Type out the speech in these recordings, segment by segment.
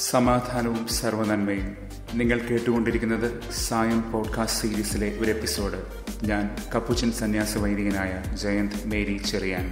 സമാധാനവും സർവനന്മയും നിങ്ങൾ കേട്ടുകൊണ്ടിരിക്കുന്നത് സായം പോഡ്കാസ്റ്റ് സീരീസിലെ ഒരു എപ്പിസോഡ് ഞാൻ കപ്പുച്ചൻ സന്യാസ വൈദികനായ ജയന്ത് മേരി ചെറിയാൻ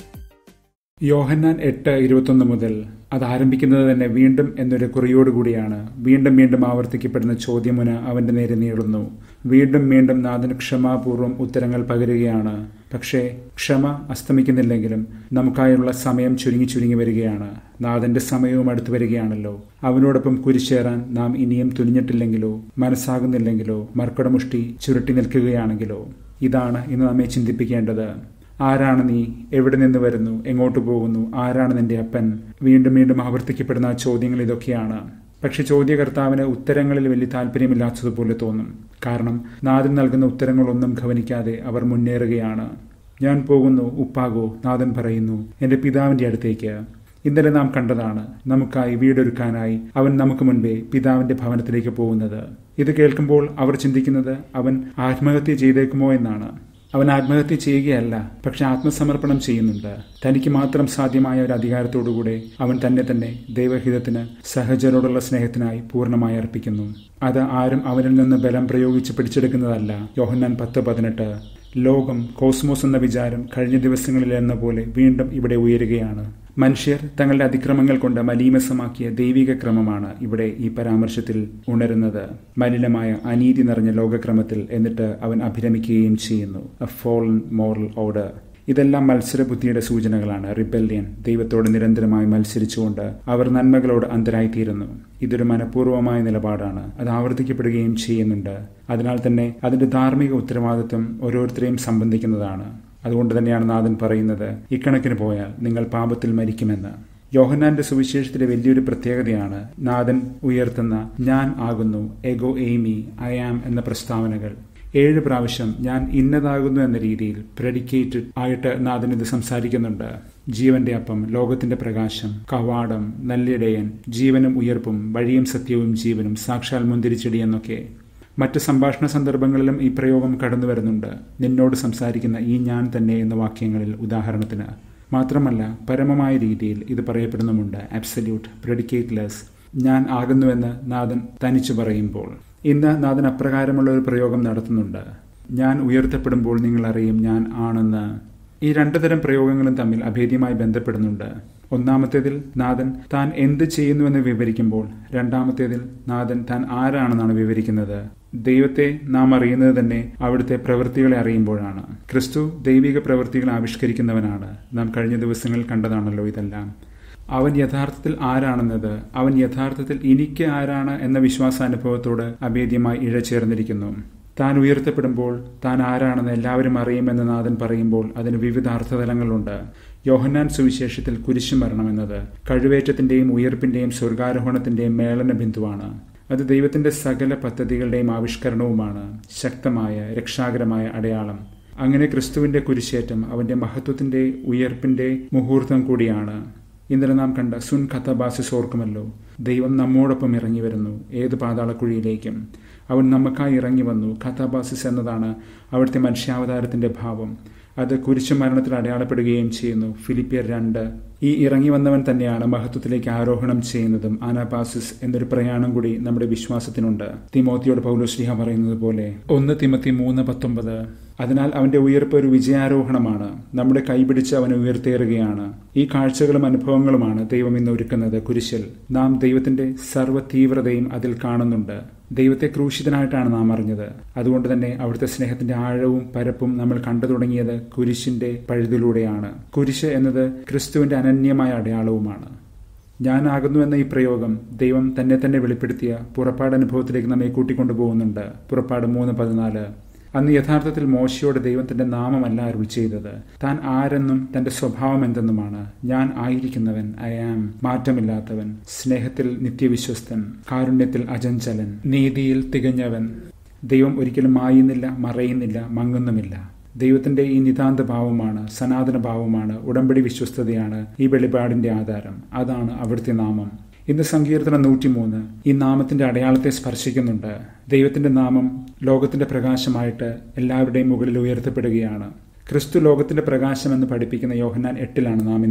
യോഹന്നാൻ എട്ട് ഇരുപത്തൊന്ന് മുതൽ അത് ആരംഭിക്കുന്നത് തന്നെ വീണ്ടും എന്നൊരു കുറിയോടുകൂടിയാണ് വീണ്ടും വീണ്ടും ആവർത്തിക്കപ്പെടുന്ന ചോദ്യമുന അവന്റെ നേരെ നീളുന്നു വീണ്ടും വീണ്ടും നാഥൻ ക്ഷമാപൂർവ്വം ഉത്തരങ്ങൾ പകരുകയാണ് പക്ഷേ ക്ഷമ അസ്തമിക്കുന്നില്ലെങ്കിലും നമുക്കായുള്ള സമയം ചുരുങ്ങി ചുരുങ്ങി വരികയാണ് നാഥന്റെ സമയവും അടുത്തു വരികയാണല്ലോ അവനോടൊപ്പം കുരിശേറാൻ നാം ഇനിയും തുനിഞ്ഞിട്ടില്ലെങ്കിലോ മനസ്സാകുന്നില്ലെങ്കിലോ മർക്കടമുഷ്ടി ചുരുട്ടി നിൽക്കുകയാണെങ്കിലോ ഇതാണ് ഇന്ന് നമ്മെ ചിന്തിപ്പിക്കേണ്ടത് ആരാണ് നീ എവിടെ നിന്ന് വരുന്നു എങ്ങോട്ട് പോകുന്നു ആരാണ് നിന്റെ അപ്പൻ വീണ്ടും വീണ്ടും ആവർത്തിക്കപ്പെടുന്ന ആ ചോദ്യങ്ങൾ ഇതൊക്കെയാണ് പക്ഷെ ചോദ്യകർത്താവിന് ഉത്തരങ്ങളിൽ വലിയ താല്പര്യമില്ലാത്തതുപോലെ തോന്നും കാരണം നാഥൻ നൽകുന്ന ഉത്തരങ്ങളൊന്നും ഗവനിക്കാതെ അവർ മുന്നേറുകയാണ് ഞാൻ പോകുന്നു ഉപ്പാകോ നാഥൻ പറയുന്നു എന്റെ പിതാവിന്റെ അടുത്തേക്ക് ഇന്നലെ നാം കണ്ടതാണ് നമുക്കായി വീടൊരുക്കാനായി അവൻ നമുക്ക് മുൻപേ പിതാവിന്റെ ഭവനത്തിലേക്ക് പോകുന്നത് ഇത് കേൾക്കുമ്പോൾ അവർ ചിന്തിക്കുന്നത് അവൻ ആത്മഹത്യ ചെയ്തേക്കുമോ എന്നാണ് അവൻ ആത്മഹത്യ ചെയ്യുകയല്ല പക്ഷെ ആത്മസമർപ്പണം ചെയ്യുന്നുണ്ട് തനിക്ക് മാത്രം സാധ്യമായ ഒരു അധികാരത്തോടുകൂടെ അവൻ തന്നെ തന്നെ ദൈവഹിതത്തിന് സഹജരോടുള്ള സ്നേഹത്തിനായി പൂർണ്ണമായി അർപ്പിക്കുന്നു അത് ആരും അവനിൽ നിന്ന് ബലം പ്രയോഗിച്ച് പിടിച്ചെടുക്കുന്നതല്ല യോഹന്നാൻ പത്ത് പതിനെട്ട് ലോകം കോസ്മോസ് എന്ന വിചാരം കഴിഞ്ഞ ദിവസങ്ങളിൽ എന്ന പോലെ വീണ്ടും ഇവിടെ ഉയരുകയാണ് മനുഷ്യർ തങ്ങളുടെ അതിക്രമങ്ങൾ കൊണ്ട് മലീമസമാക്കിയ ദൈവിക ക്രമമാണ് ഇവിടെ ഈ പരാമർശത്തിൽ ഉണരുന്നത് മലിനമായ അനീതി നിറഞ്ഞ ലോകക്രമത്തിൽ എന്നിട്ട് അവൻ അഭിരമിക്കുകയും ചെയ്യുന്നു എ ഫോളൻ മോറൽ ഓർഡർ ഇതെല്ലാം മത്സരബുദ്ധിയുടെ സൂചനകളാണ് റിബല്യൻ ദൈവത്തോട് നിരന്തരമായി മത്സരിച്ചുകൊണ്ട് അവർ നന്മകളോട് അന്തരായിത്തീരുന്നു ഇതൊരു മനഃപൂർവ്വമായ നിലപാടാണ് അത് ആവർത്തിക്കപ്പെടുകയും ചെയ്യുന്നുണ്ട് അതിനാൽ തന്നെ അതിന്റെ ധാർമ്മിക ഉത്തരവാദിത്വം ഓരോരുത്തരെയും സംബന്ധിക്കുന്നതാണ് അതുകൊണ്ട് തന്നെയാണ് നാഥൻ പറയുന്നത് ഇക്കണക്കിന് പോയാൽ നിങ്ങൾ പാപത്തിൽ മരിക്കുമെന്ന് യോഹന്നാന്റെ സുവിശേഷത്തിലെ വലിയൊരു പ്രത്യേകതയാണ് നാഥൻ ഉയർത്തുന്ന ഞാൻ ആകുന്നു എഗോ എയ്മി ഐ ആം എന്ന പ്രസ്താവനകൾ ഏഴ് പ്രാവശ്യം ഞാൻ ഇന്നതാകുന്നു എന്ന രീതിയിൽ പ്രെഡിക്കേറ്റഡ് ആയിട്ട് നാഥൻ ഇത് സംസാരിക്കുന്നുണ്ട് ജീവന്റെ അപ്പം ലോകത്തിന്റെ പ്രകാശം കവാടം നല്ലിടയൻ ജീവനും ഉയർപ്പും വഴിയും സത്യവും ജീവനും സാക്ഷാൽ മുന്തിരിച്ചെടി എന്നൊക്കെ മറ്റ് സംഭാഷണ സന്ദർഭങ്ങളിലും ഈ പ്രയോഗം കടന്നു വരുന്നുണ്ട് നിന്നോട് സംസാരിക്കുന്ന ഈ ഞാൻ തന്നെ എന്ന വാക്യങ്ങളിൽ ഉദാഹരണത്തിന് മാത്രമല്ല പരമമായ രീതിയിൽ ഇത് പറയപ്പെടുന്നുമുണ്ട് അബ്സല്യൂട്ട് പ്രെഡിക്കേറ്റ്ലെസ് ഞാൻ ആകുന്നുവെന്ന് നാഥൻ തനിച്ചു പറയുമ്പോൾ ഇന്ന് നാഥൻ അപ്രകാരമുള്ള ഒരു പ്രയോഗം നടത്തുന്നുണ്ട് ഞാൻ ഉയർത്തപ്പെടുമ്പോൾ നിങ്ങൾ അറിയും ഞാൻ ആണെന്ന് ഈ രണ്ടു തരം പ്രയോഗങ്ങളും തമ്മിൽ അഭേദ്യമായി ബന്ധപ്പെടുന്നുണ്ട് ഒന്നാമത്തേതിൽ നാഥൻ താൻ എന്ത് ചെയ്യുന്നുവെന്ന് വിവരിക്കുമ്പോൾ രണ്ടാമത്തേതിൽ നാഥൻ താൻ ആരാണെന്നാണ് വിവരിക്കുന്നത് ദൈവത്തെ നാം അറിയുന്നത് തന്നെ അവിടുത്തെ പ്രവൃത്തികളെ അറിയുമ്പോഴാണ് ക്രിസ്തു ദൈവിക പ്രവൃത്തികൾ ആവിഷ്കരിക്കുന്നവനാണ് നാം കഴിഞ്ഞ ദിവസങ്ങളിൽ കണ്ടതാണല്ലോ ഇതെല്ലാം അവൻ യഥാർത്ഥത്തിൽ ആരാണെന്നത് അവൻ യഥാർത്ഥത്തിൽ എനിക്ക് ആരാണ് എന്ന വിശ്വാസാനുഭവത്തോട് അഭേദ്യമായി ഇഴചേർന്നിരിക്കുന്നു താൻ ഉയർത്തപ്പെടുമ്പോൾ താൻ ആരാണെന്ന് എല്ലാവരും അറിയുമെന്ന് നാഥൻ പറയുമ്പോൾ അതിന് വിവിധ അർത്ഥതലങ്ങളുണ്ട് യോഹന്നാൻ സുവിശേഷത്തിൽ കുരിശുമരണം എന്നത് കഴിവേറ്റത്തിന്റെയും ഉയർപ്പിന്റെയും സ്വർഗാരോഹണത്തിന്റെയും മേളന ബിന്ദുവാണ് അത് ദൈവത്തിന്റെ സകല പദ്ധതികളുടെയും ആവിഷ്കരണവുമാണ് ശക്തമായ രക്ഷാകരമായ അടയാളം അങ്ങനെ ക്രിസ്തുവിന്റെ കുരിശേറ്റം അവന്റെ മഹത്വത്തിന്റെ ഉയർപ്പിന്റെ മുഹൂർത്തം കൂടിയാണ് ഇന്നലെ നാം കണ്ട സുൻ കഥബാസിസ് ഓർക്കുമല്ലോ ദൈവം നമ്മോടൊപ്പം ഇറങ്ങി വരുന്നു ഏത് പാതാളക്കുഴിയിലേക്കും അവൻ നമുക്കായി ഇറങ്ങി വന്നു കഥാബാസിസ് എന്നതാണ് അവിടുത്തെ മനുഷ്യാവതാരത്തിന്റെ ഭാവം അത് കുരിശു മരണത്തിൽ അടയാളപ്പെടുകയും ചെയ്യുന്നു ഫിലിപ്പിയർ രണ്ട് ഈ ഇറങ്ങി വന്നവൻ തന്നെയാണ് മഹത്വത്തിലേക്ക് ആരോഹണം ചെയ്യുന്നതും ആനാപാസിസ് എന്നൊരു പ്രയാണം കൂടി നമ്മുടെ വിശ്വാസത്തിനുണ്ട് തിമോത്തിയോട് പൗലോശ്രീഹ പറയുന്നത് പോലെ ഒന്ന് തിമത്തി മൂന്ന് പത്തൊമ്പത് അതിനാൽ അവന്റെ ഉയർപ്പ് ഒരു വിജയാരോഹണമാണ് നമ്മുടെ കൈപിടിച്ച് അവനെ ഉയർത്തേറുകയാണ് ഈ കാഴ്ചകളും അനുഭവങ്ങളുമാണ് ദൈവം ഇന്ന് ഒരുക്കുന്നത് കുരിശിൽ നാം ദൈവത്തിന്റെ സർവ്വ തീവ്രതയും അതിൽ കാണുന്നുണ്ട് ദൈവത്തെ ക്രൂശിതനായിട്ടാണ് നാം അറിഞ്ഞത് അതുകൊണ്ട് തന്നെ അവിടുത്തെ സ്നേഹത്തിന്റെ ആഴവും പരപ്പും നമ്മൾ കണ്ടു തുടങ്ങിയത് കുരിശിന്റെ പഴുതിലൂടെയാണ് കുരിശ് എന്നത് ക്രിസ്തുവിന്റെ അനന്യമായ അടയാളവുമാണ് ഞാനാകുന്നു എന്ന ഈ പ്രയോഗം ദൈവം തന്നെ തന്നെ വെളിപ്പെടുത്തിയ പുറപ്പാട് അനുഭവത്തിലേക്ക് നമ്മെ കൂട്ടിക്കൊണ്ടുപോകുന്നുണ്ട് പുറപ്പാട് മൂന്ന് പതിനാല് അന്ന് യഥാർത്ഥത്തിൽ മോശയോട് ദൈവം തന്റെ നാമമല്ല അരുൾ ചെയ്തത് താൻ ആരെന്നും തന്റെ സ്വഭാവം എന്തെന്നുമാണ് ഞാൻ ആയിരിക്കുന്നവൻ ഐ ആം മാറ്റമില്ലാത്തവൻ സ്നേഹത്തിൽ നിത്യവിശ്വസ്തൻ കാരുണ്യത്തിൽ അജഞ്ചലൻ നീതിയിൽ തികഞ്ഞവൻ ദൈവം ഒരിക്കലും മായുന്നില്ല മറയുന്നില്ല മങ്ങുന്നുമില്ല ദൈവത്തിന്റെ ഈ നിതാന്ത ഭാവമാണ് സനാതന ഭാവമാണ് ഉടമ്പടി വിശ്വസ്തതയാണ് ഈ വെളിപാടിന്റെ ആധാരം അതാണ് അവിടുത്തെ നാമം ഇന്ന് സങ്കീർത്തനം നൂറ്റിമൂന്ന് ഈ നാമത്തിന്റെ അടയാളത്തെ സ്പർശിക്കുന്നുണ്ട് ദൈവത്തിന്റെ നാമം ലോകത്തിന്റെ പ്രകാശമായിട്ട് എല്ലാവരുടെയും മുകളിൽ ഉയർത്തപ്പെടുകയാണ് ക്രിസ്തു ലോകത്തിന്റെ പ്രകാശം എന്ന് പഠിപ്പിക്കുന്ന യോഹന്നാൻ എട്ടിലാണ് നാം ഇന്ന്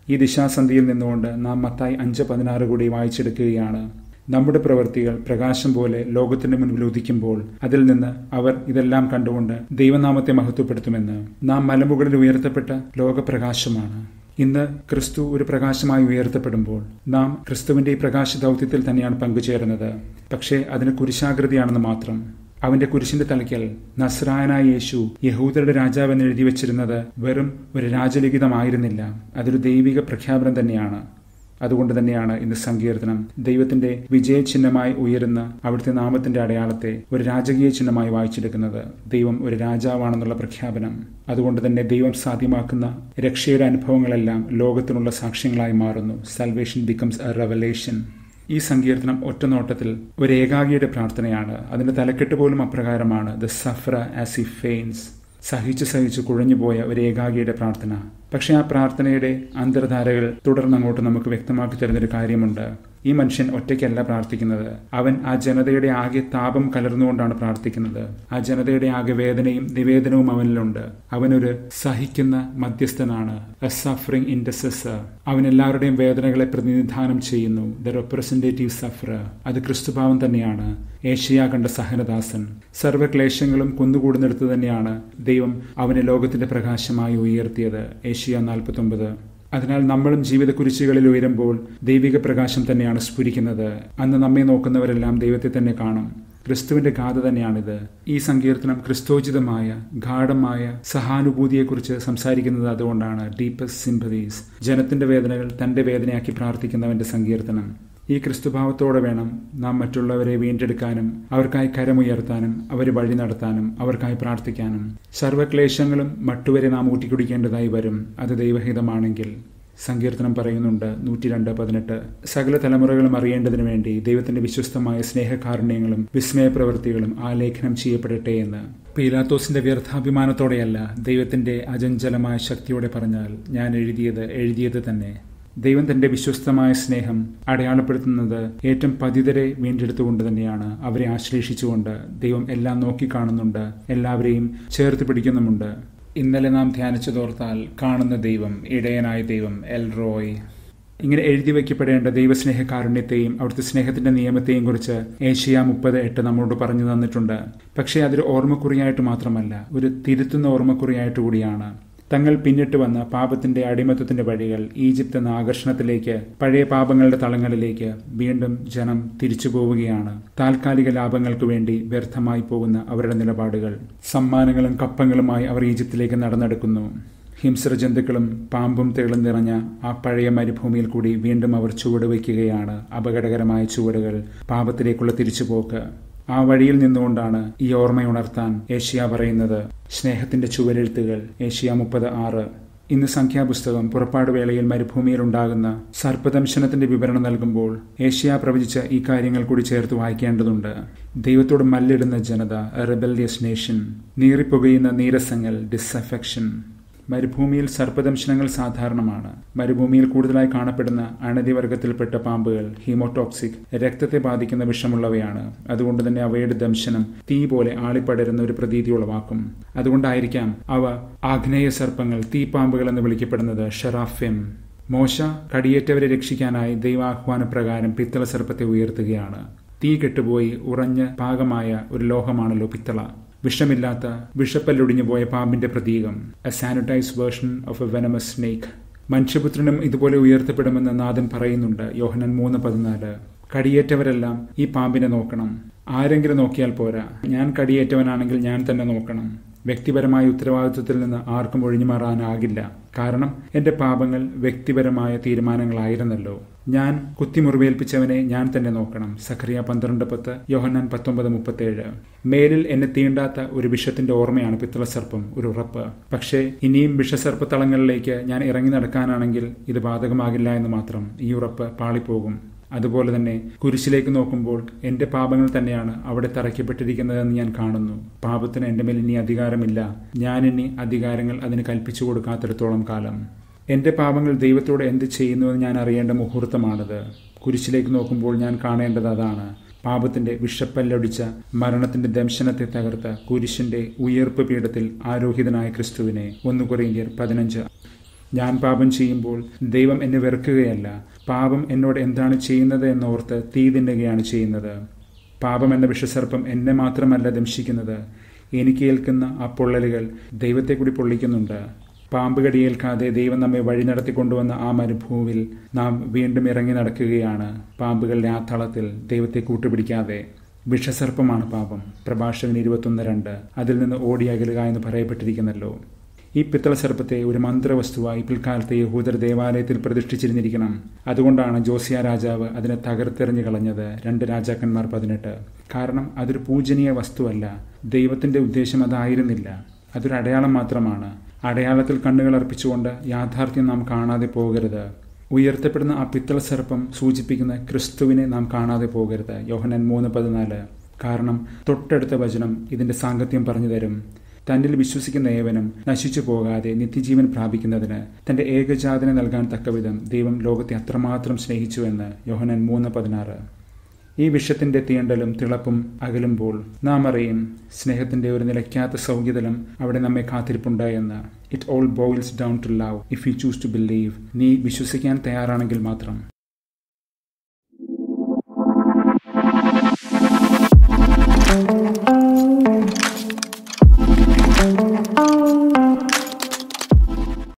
ഈ ദിശാസന്ധിയിൽ നിന്നുകൊണ്ട് നാം മത്തായി അഞ്ച് പതിനാറ് കൂടി വായിച്ചെടുക്കുകയാണ് നമ്മുടെ പ്രവൃത്തികൾ പ്രകാശം പോലെ ലോകത്തിന്റെ മുൻപിൽ ഉദിക്കുമ്പോൾ അതിൽ നിന്ന് അവർ ഇതെല്ലാം കണ്ടുകൊണ്ട് ദൈവനാമത്തെ മഹത്വപ്പെടുത്തുമെന്ന് നാം മലമുകളിൽ ഉയർത്തപ്പെട്ട ലോകപ്രകാശമാണ് ഇന്ന് ക്രിസ്തു ഒരു പ്രകാശമായി ഉയർത്തപ്പെടുമ്പോൾ നാം ക്രിസ്തുവിന്റെ ഈ പ്രകാശ ദൗത്യത്തിൽ തന്നെയാണ് പങ്കുചേരുന്നത് പക്ഷേ അതിന് കുരിശാകൃതിയാണെന്ന് മാത്രം അവന്റെ കുരിശിന്റെ തലയ്ക്കൽ നസ്രായനായ യേശു യഹൂദരുടെ രാജാവെന്ന് എഴുതി വച്ചിരുന്നത് വെറും ഒരു രാജലിഖിതമായിരുന്നില്ല അതൊരു ദൈവിക പ്രഖ്യാപനം തന്നെയാണ് അതുകൊണ്ട് തന്നെയാണ് ഇന്ന് സങ്കീർത്തനം ദൈവത്തിന്റെ വിജയചിഹ്നമായി ഉയരുന്ന അവിടുത്തെ നാമത്തിന്റെ അടയാളത്തെ ഒരു രാജകീയ ചിഹ്നമായി വായിച്ചെടുക്കുന്നത് ദൈവം ഒരു രാജാവാണെന്നുള്ള പ്രഖ്യാപനം അതുകൊണ്ട് തന്നെ ദൈവം സാധ്യമാക്കുന്ന രക്ഷയുടെ അനുഭവങ്ങളെല്ലാം ലോകത്തിനുള്ള സാക്ഷ്യങ്ങളായി മാറുന്നു സൽവേഷൻ ബിക്കംസ് എ റെവലേഷൻ ഈ സങ്കീർത്തനം ഒറ്റനോട്ടത്തിൽ ഒരു ഏകാഗിയുടെ പ്രാർത്ഥനയാണ് അതിന്റെ തലക്കെട്ട് പോലും അപ്രകാരമാണ് ദ സഫ്ര ആസ് ഇ ഫെയിൻസ് സഹിച്ചു സഹിച്ചു കുഴഞ്ഞുപോയ ഒരു ഏകാഗിയുടെ പ്രാർത്ഥന പക്ഷെ ആ പ്രാർത്ഥനയുടെ അന്തർധാരകൾ തുടർന്നങ്ങോട്ട് നമുക്ക് വ്യക്തമാക്കി തരുന്നൊരു കാര്യമുണ്ട് ഈ മനുഷ്യൻ ഒറ്റയ്ക്കല്ല പ്രാർത്ഥിക്കുന്നത് അവൻ ആ ജനതയുടെ ആകെ താപം കലർന്നുകൊണ്ടാണ് പ്രാർത്ഥിക്കുന്നത് ആ ജനതയുടെ ആകെ വേദനയും നിവേദനവും അവനിലുണ്ട് അവനൊരു സഹിക്കുന്ന മധ്യസ്ഥനാണ് എ സഫറിംഗ് ഇൻഡസസർ അവൻ എല്ലാവരുടെയും വേദനകളെ പ്രതിനിധാനം ചെയ്യുന്നു ദ റെപ്രസെന്റേറ്റീവ് സഫർ അത് ക്രിസ്തുഭാവം തന്നെയാണ് ഏഷ്യ കണ്ട സഹനദാസൻ സർവ്വക്ലേശങ്ങളും കുന്നുകൂടുന്നിടത്ത് തന്നെയാണ് ദൈവം അവനെ ലോകത്തിന്റെ പ്രകാശമായി ഉയർത്തിയത് ഏഷ്യ നാൽപ്പത്തൊമ്പത് അതിനാൽ നമ്മളും ജീവിത കുരിശുകളിൽ ഉയരുമ്പോൾ ദൈവിക പ്രകാശം തന്നെയാണ് സ്ഫുരിക്കുന്നത് അന്ന് നമ്മെ നോക്കുന്നവരെല്ലാം ദൈവത്തെ തന്നെ കാണും ക്രിസ്തുവിന്റെ ഗാഥ തന്നെയാണിത് ഈ സങ്കീർത്തനം ക്രിസ്തോചിതമായ ഗാഠമായ സഹാനുഭൂതിയെക്കുറിച്ച് സംസാരിക്കുന്നത് അതുകൊണ്ടാണ് ഡീപ്പസ്റ്റ് സിംപതീസ് ജനത്തിന്റെ വേദനകൾ തന്റെ വേദനയാക്കി പ്രാർത്ഥിക്കുന്നവന്റെ സങ്കീർത്തനം ഈ ക്രിസ്തുഭാവത്തോടെ വേണം നാം മറ്റുള്ളവരെ വീണ്ടെടുക്കാനും അവർക്കായി കരമുയർത്താനും അവരെ വഴി നടത്താനും അവർക്കായി പ്രാർത്ഥിക്കാനും സർവ്വക്ലേശങ്ങളും മട്ടുവരെ നാം ഊട്ടിക്കുടിക്കേണ്ടതായി വരും അത് ദൈവഹിതമാണെങ്കിൽ സങ്കീർത്തനം പറയുന്നുണ്ട് നൂറ്റി രണ്ട് പതിനെട്ട് സകല തലമുറകളും അറിയേണ്ടതിനു വേണ്ടി ദൈവത്തിന്റെ വിശ്വസ്തമായ സ്നേഹകാരുണ്യങ്ങളും വിസ്മയ പ്രവൃത്തികളും ആലേഖനം ചെയ്യപ്പെടട്ടെ എന്ന് പീലാത്തോസിന്റെ വ്യർത്ഥാഭിമാനത്തോടെയല്ല ദൈവത്തിന്റെ അജഞ്ചലമായ ശക്തിയോടെ പറഞ്ഞാൽ ഞാൻ എഴുതിയത് എഴുതിയത് തന്നെ ദൈവം തന്റെ വിശ്വസ്തമായ സ്നേഹം അടയാളപ്പെടുത്തുന്നത് ഏറ്റവും പതിതരെ വീണ്ടെടുത്തുകൊണ്ട് തന്നെയാണ് അവരെ ആശ്ലേഷിച്ചുകൊണ്ട് ദൈവം എല്ലാം നോക്കിക്കാണുന്നുണ്ട് എല്ലാവരെയും ചേർത്ത് പിടിക്കുന്നുമുണ്ട് ഇന്നലെ നാം ധ്യാനിച്ചതോർത്താൽ കാണുന്ന ദൈവം ഇടയനായ ദൈവം എൽ റോയ് ഇങ്ങനെ എഴുതി വയ്ക്കപ്പെടേണ്ട ദൈവസ്നേഹ കാരുണ്യത്തെയും അവിടുത്തെ സ്നേഹത്തിന്റെ നിയമത്തെയും കുറിച്ച് ഏഷ്യ മുപ്പത് എട്ട് നമ്മളോട് പറഞ്ഞു തന്നിട്ടുണ്ട് പക്ഷേ അതൊരു ഓർമ്മക്കുറിയായിട്ട് മാത്രമല്ല ഒരു തിരുത്തുന്ന ഓർമ്മക്കുറിയായിട്ട് കൂടിയാണ് തങ്ങൾ പിന്നിട്ട് വന്ന പാപത്തിന്റെ അടിമത്വത്തിന്റെ വഴികൾ ഈജിപ്ത് എന്ന ആകർഷണത്തിലേക്ക് പഴയ പാപങ്ങളുടെ തളങ്ങളിലേക്ക് വീണ്ടും ജനം തിരിച്ചു പോവുകയാണ് താൽക്കാലിക ലാഭങ്ങൾക്ക് വേണ്ടി വ്യർത്ഥമായി പോകുന്ന അവരുടെ നിലപാടുകൾ സമ്മാനങ്ങളും കപ്പങ്ങളുമായി അവർ ഈജിപ്തിലേക്ക് നടന്നെടുക്കുന്നു ഹിംസ്ര ജന്തുക്കളും പാമ്പും തേളും നിറഞ്ഞ ആ പഴയ മരുഭൂമിയിൽ കൂടി വീണ്ടും അവർ ചുവട് വയ്ക്കുകയാണ് അപകടകരമായ ചുവടുകൾ പാപത്തിലേക്കുള്ള തിരിച്ചുപോക്ക് ആ വഴിയിൽ നിന്നുകൊണ്ടാണ് ഈ ഓർമ്മയുണർത്താൻ ഏഷ്യ പറയുന്നത് സ്നേഹത്തിന്റെ ചുവരെഴുത്തുകൾ ഏഷ്യ മുപ്പത് ആറ് ഇന്ന് സംഖ്യാപുസ്തകം പുറപ്പാട് വേളയിൽ മരുഭൂമിയിൽ ഉണ്ടാകുന്ന സർപ്പദംശനത്തിന്റെ വിവരണം നൽകുമ്പോൾ ഏഷ്യ പ്രവചിച്ച ഈ കാര്യങ്ങൾ കൂടി ചേർത്ത് വായിക്കേണ്ടതുണ്ട് ദൈവത്തോട് മല്ലിടുന്ന ജനത റെബല്യസ് നേഷൻ നീറിപ്പുകയുന്ന നീരസങ്ങൾ ഡിസഫെക്ഷൻ മരുഭൂമിയിൽ സർപ്പദംശനങ്ങൾ സാധാരണമാണ് മരുഭൂമിയിൽ കൂടുതലായി കാണപ്പെടുന്ന അണതിവർഗത്തിൽപ്പെട്ട പാമ്പുകൾ ഹീമോടോക്സിക് രക്തത്തെ ബാധിക്കുന്ന വിഷമുള്ളവയാണ് അതുകൊണ്ട് തന്നെ അവയുടെ ദംശനം തീ പോലെ ആളിപ്പടരുന്ന ഒരു പ്രതീതി ഉളവാക്കും അതുകൊണ്ടായിരിക്കാം അവ ആഗ്നേയ സർപ്പങ്ങൾ തീപ്പാമ്പുകൾ എന്ന് വിളിക്കപ്പെടുന്നത് ഷെറാഫെം മോശ കടിയേറ്റവരെ രക്ഷിക്കാനായി ദൈവാഹ്വാന പ്രകാരം പിത്തള സർപ്പത്തെ ഉയർത്തുകയാണ് തീ കെട്ടുപോയി ഉറഞ്ഞ് പാകമായ ഒരു ലോഹമാണല്ലോ പിത്തള വിഷമില്ലാത്ത വിഷപ്പല്ലൊടിഞ്ഞു പോയ പാമ്പിന്റെ പ്രതീകം a sanitise version of a venomous snake മനുഷ്യപുത്രനും ഇതുപോലെ ഉയർത്തപ്പെടുമെന്ന് നാഥൻ പറയുന്നുണ്ട് യോഹനൻ മൂന്ന് പതിനാല് കടിയേറ്റവരെല്ലാം ഈ പാമ്പിനെ നോക്കണം ആരെങ്കിലും നോക്കിയാൽ പോരാ ഞാൻ കടിയേറ്റവനാണെങ്കിൽ ഞാൻ തന്നെ നോക്കണം വ്യക്തിപരമായ ഉത്തരവാദിത്വത്തിൽ നിന്ന് ആർക്കും ഒഴിഞ്ഞു മാറാനാകില്ല കാരണം എന്റെ പാപങ്ങൾ വ്യക്തിപരമായ തീരുമാനങ്ങളായിരുന്നല്ലോ ഞാൻ കുത്തിമുറിവേൽപ്പിച്ചവനെ ഞാൻ തന്നെ നോക്കണം സഖറിയ പന്ത്രണ്ട് പത്ത് യോഹന്നാൻ പത്തൊമ്പത് മുപ്പത്തേഴ് മേലിൽ എന്നെ തീണ്ടാത്ത ഒരു വിഷത്തിന്റെ ഓർമ്മയാണ് പിത്തളസർപ്പം ഒരു ഉറപ്പ് പക്ഷേ ഇനിയും വിഷസർപ്പത്തളങ്ങളിലേക്ക് ഞാൻ ഇറങ്ങി നടക്കാനാണെങ്കിൽ ഇത് ബാധകമാകില്ല എന്ന് മാത്രം ഈ ഉറപ്പ് പാളിപ്പോകും അതുപോലെ തന്നെ കുരിശിലേക്ക് നോക്കുമ്പോൾ എന്റെ പാപങ്ങൾ തന്നെയാണ് അവിടെ തറയ്ക്കപ്പെട്ടിരിക്കുന്നതെന്ന് ഞാൻ കാണുന്നു പാപത്തിന് എന്റെ മേൽ ഇനി അധികാരമില്ല ഞാൻ ഇനി അധികാരങ്ങൾ അതിന് കൽപ്പിച്ചു കൊടുക്കാത്തിടത്തോളം കാലം എന്റെ പാപങ്ങൾ ദൈവത്തോട് എന്ത് ചെയ്യുന്നുവെന്ന് ഞാൻ അറിയേണ്ട മുഹൂർത്തമാണിത് കുരിശിലേക്ക് നോക്കുമ്പോൾ ഞാൻ കാണേണ്ടത് അതാണ് പാപത്തിന്റെ വിഷപ്പല്ലൊടിച്ച മരണത്തിന്റെ ദംശനത്തെ തകർത്ത കുരിശിന്റെ ഉയർപ്പ് പീഠത്തിൽ ആരോഹിതനായ ക്രിസ്തുവിനെ ഒന്ന് കൊറിയന്ത്യർ പതിനഞ്ച് ഞാൻ പാപം ചെയ്യുമ്പോൾ ദൈവം എന്നെ വെറുക്കുകയല്ല പാപം എന്നോട് എന്താണ് ചെയ്യുന്നത് എന്നോർത്ത് തീ തിന്നുകയാണ് ചെയ്യുന്നത് പാപം എന്ന വിഷസർപ്പം എന്നെ മാത്രമല്ല ദംശിക്കുന്നത് എനിക്ക് ഏൽക്കുന്ന ആ പൊള്ളലുകൾ ദൈവത്തെ കൂടി പൊള്ളിക്കുന്നുണ്ട് പാമ്പ് കടിയേൽക്കാതെ ദൈവം നമ്മെ വഴി നടത്തിക്കൊണ്ടുവന്ന ആ മരുഭൂവിൽ നാം വീണ്ടും ഇറങ്ങി നടക്കുകയാണ് പാമ്പുകളുടെ ആ തളത്തിൽ ദൈവത്തെ കൂട്ടുപിടിക്കാതെ വിഷസർപ്പമാണ് പാപം പ്രഭാഷകൻ ഇരുപത്തൊന്ന് രണ്ട് അതിൽ നിന്ന് ഓടി അകലുക എന്ന് പറയപ്പെട്ടിരിക്കുന്നല്ലോ ഈ പിത്തള സർപ്പത്തെ ഒരു മന്ത്രവസ്തുവായി പിൽക്കാലത്തെ യഹൂദർ ദേവാലയത്തിൽ പ്രതിഷ്ഠിച്ചിരുന്നിരിക്കണം അതുകൊണ്ടാണ് ജോസിയ രാജാവ് അതിനെ തകർത്തെറിഞ്ഞു കളഞ്ഞത് രണ്ട് രാജാക്കന്മാർ പതിനെട്ട് കാരണം അതൊരു പൂജനീയ വസ്തുവല്ല ദൈവത്തിന്റെ ഉദ്ദേശം അതായിരുന്നില്ല അതൊരു അടയാളം മാത്രമാണ് അടയാളത്തിൽ കണ്ണുകൾ അർപ്പിച്ചുകൊണ്ട് യാഥാർത്ഥ്യം നാം കാണാതെ പോകരുത് ഉയർത്തപ്പെടുന്ന ആ പിത്തള സർപ്പം സൂചിപ്പിക്കുന്ന ക്രിസ്തുവിനെ നാം കാണാതെ പോകരുത് യോഹനൻ മൂന്ന് പതിനാല് കാരണം തൊട്ടടുത്ത വചനം ഇതിന്റെ സാങ്കത്യം പറഞ്ഞു തരും തന്നിൽ വിശ്വസിക്കുന്ന ഏവനും നശിച്ചു പോകാതെ നിത്യജീവൻ പ്രാപിക്കുന്നതിന് തന്റെ ഏകജാതനെ നൽകാൻ തക്കവിധം ദൈവം ലോകത്തെ അത്രമാത്രം സ്നേഹിച്ചുവെന്ന് യോഹനൻ മൂന്ന് പതിനാറ് ഈ വിഷത്തിന്റെ തീണ്ടലും തിളപ്പും അകലുമ്പോൾ നാം അറിയും സ്നേഹത്തിന്റെ ഒരു നിലയ്ക്കാത്ത സൗകര്യതലം അവിടെ നമ്മെ കാത്തിരിപ്പുണ്ട് എന്ന് it all boils down to love if you choose to believe നീ വിശ്വസിക്കാൻ തയ്യാറാണെങ്കിൽ മാത്രം thank you